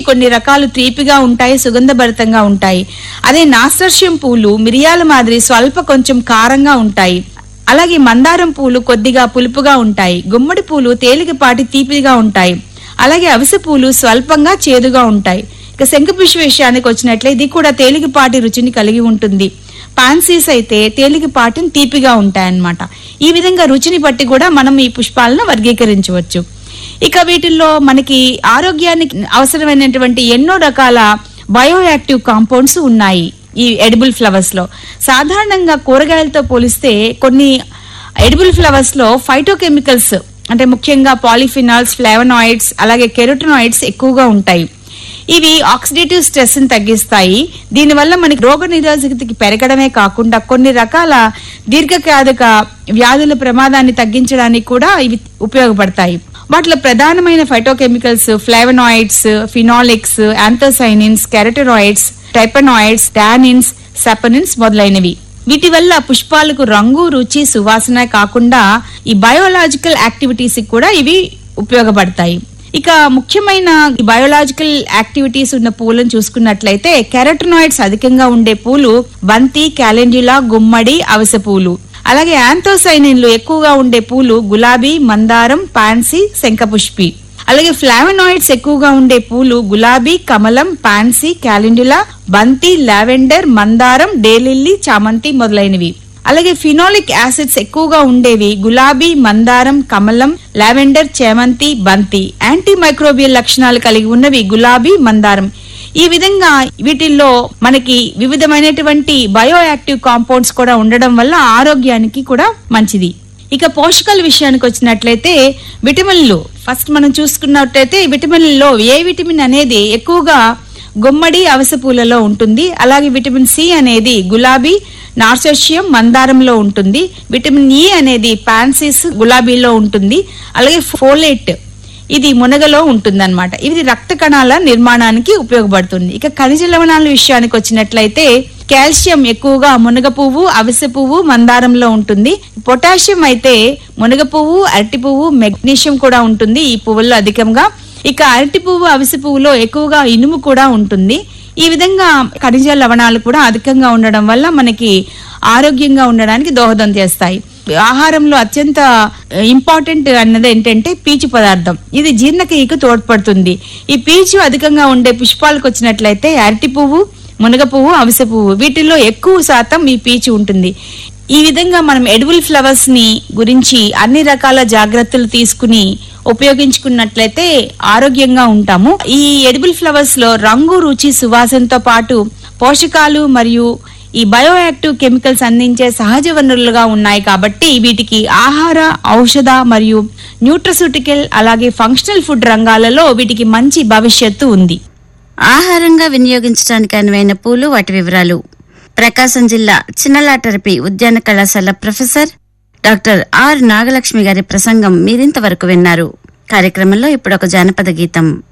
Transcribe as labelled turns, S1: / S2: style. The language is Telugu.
S1: కొన్ని రకాలు తీపిగా ఉంటాయి సుగంధభరితంగా ఉంటాయి అదే నాసర్ష్యం పూలు మిరియాల మాదిరి స్వల్ప కొంచెం కారంగా ఉంటాయి అలాగే మందారం పూలు కొద్దిగా పులుపుగా ఉంటాయి గుమ్మడి పూలు తేలికపాటి తీపిగా ఉంటాయి అలాగే అవిసె పూలు స్వల్పంగా చేదుగా ఉంటాయి ఇక శంఖపుష్ప విషయానికి వచ్చినట్లే ఇది కూడా తేలికపాటి రుచిని కలిగి ఉంటుంది పాన్సీస్ అయితే తేలికపాటి తీపిగా ఉంటాయన్నమాట ఈ విధంగా రుచిని బట్టి కూడా మనం ఈ పుష్పాలను వర్గీకరించవచ్చు ఇక వీటిల్లో మనకి ఆరోగ్యానికి అవసరమైనటువంటి ఎన్నో రకాల బయో యాక్టివ్ కాంపౌండ్స్ ఉన్నాయి ఈ ఎడిబుల్ ఫ్లవర్స్ లో సాధారణంగా కూరగాయలతో పోలిస్తే కొన్ని ఎడిబుల్ ఫ్లవర్స్ లో ఫైటోకెమికల్స్ అంటే ముఖ్యంగా పాలిఫినాల్స్ ఫ్లేవనాయిడ్స్ అలాగే కెరోటనాయిడ్స్ ఎక్కువగా ఉంటాయి ఇవి ఆక్సిడేటివ్ స్ట్రెస్ ని తగ్గిస్తాయి దీనివల్ల మనకి రోగ నిరోధకతకి పెరగడమే కాకుండా కొన్ని రకాల దీర్ఘకాలిక వ్యాధుల ప్రమాదాన్ని తగ్గించడానికి కూడా ఇవి ఉపయోగపడతాయి వాటిలో ప్రధానమైన phytochemicals flavonoids phenolics anthocyanins carotenoids terpenoids tannins saponins మొదలైనవి వీటి వల్ల పుష్పాలకు రంగు రుచి సువాసన కాకుండా ఈ బయోలాజికల్ యాక్టివిటీస్ కూడా ఇవి ఉపయోగపడతాయి ఇక ముఖ్యమైన బయోలాజికల్ యాక్టివిటీస్ ఉన్న పూలను చూసుకున్నట్లయితే కెరటనాయిడ్స్ అధికంగా ఉండే పూలు బంతి క్యాలెండ్యులా గుమ్మడి అవిసె పూలు అలాగే యాంథోసైనిన్లు ఎక్కువగా ఉండే పూలు గులాబీ మందారం పాన్సీ శంఖపుష్పి అలాగే ఫ్లావనాయిడ్స్ ఎక్కువగా ఉండే పూలు గులాబీ కమలం పాన్సీ క్యాలెండులా బంతి లావెండర్ మందారం డేలిల్లీ చామంతి మొదలైనవి అలాగే ఫినాలిక్ యాసిడ్స్ ఎక్కువగా ఉండేవి గులాబీ మందారం కమలం లావెండర్ చేమంతి బంతి యాంటీ మైక్రోబియల్ లక్షణాలు కలిగి ఉన్నవి గులాబీ మందారం ఈ విధంగా వీటిల్లో మనకి వివిధమైనటువంటి బయో యాక్టివ్ కాంపౌండ్స్ కూడా ఉండడం వల్ల ఆరోగ్యానికి కూడా మంచిది ఇక పోషకాల విషయానికి వచ్చినట్లయితే విటమిన్లు ఫస్ట్ మనం చూసుకున్నట్లయితే విటమిన్లలో ఏ విటమిన్ అనేది ఎక్కువగా గుమ్మడి అవిసె పూలలో ఉంటుంది అలాగే విటమిన్ సి అనేది గులాబీ నార్సోషియం మందారంలో ఉంటుంది విటమిన్ ఇ అనేది పాన్సిస్ గులాబీలో ఉంటుంది అలాగే ఫోలేట్ ఇది మునగలో ఉంటుందన్నమాట ఇది రక్త కణాల నిర్మాణానికి ఉపయోగపడుతుంది ఇక ఖనిజ లవణాల విషయానికి వచ్చినట్లయితే కాల్షియం ఎక్కువగా మునగ పువ్వు అవిసె పువ్వు మందారంలో ఉంటుంది పొటాషియం అయితే మునగ పువ్వు అరటి పువ్వు మెగ్నీషియం కూడా ఉంటుంది ఈ పువ్వుల్లో అధికంగా ఇక అరటి పువ్వు అవిసె పువ్వులో ఎక్కువగా ఇనుము కూడా ఉంటుంది ఈ విధంగా ఖనిజ లవణాలు కూడా అధికంగా ఉండడం వల్ల మనకి ఆరోగ్యంగా ఉండడానికి దోహదం చేస్తాయి ఆహారంలో అత్యంత ఇంపార్టెంట్ అన్నది ఏంటంటే పీచు పదార్థం ఇది జీర్ణక్రియకు తోడ్పడుతుంది ఈ పీచు అధికంగా ఉండే పుష్పాలకు వచ్చినట్లయితే అరటి పువ్వు మునగ పువ్వు అవిసె పువ్వు వీటిల్లో ఎక్కువ శాతం ఈ పీచు ఉంటుంది ఈ విధంగా మనం ఎడిబుల్ ఫ్లవర్స్ ని గురించి అన్ని రకాల జాగ్రత్తలు తీసుకుని ఉపయోగించుకున్నట్లయితే ఆరోగ్యంగా ఉంటాము ఈ ఎడిబుల్ ఫ్లవర్స్ లో రంగు రుచి సువాసనతో పాటు పోషకాలు మరియు ఈ బయోయాక్టివ్ కెమికల్స్ అందించే సహజ వనరులుగా ఉన్నాయి కాబట్టి వీటికి ఆహార ఔషధ మరియు న్యూట్రసూటికల్ అలాగే ఫంక్షనల్ ఫుడ్ రంగాలలో వీటికి మంచి భవిష్యత్తు ఉంది
S2: ఆహారంగా వినియోగించడానికి అనువైన పూలు వాటి వివరాలు ప్రకాశం జిల్లా చిన్నలాటరపి ఉద్యాన కళాశాల ప్రొఫెసర్ డాక్టర్ ఆర్ నాగలక్ష్మి గారి ప్రసంగం మీరింతవరకు విన్నారు కార్యక్రమంలో ఇప్పుడు ఒక జానపద గీతం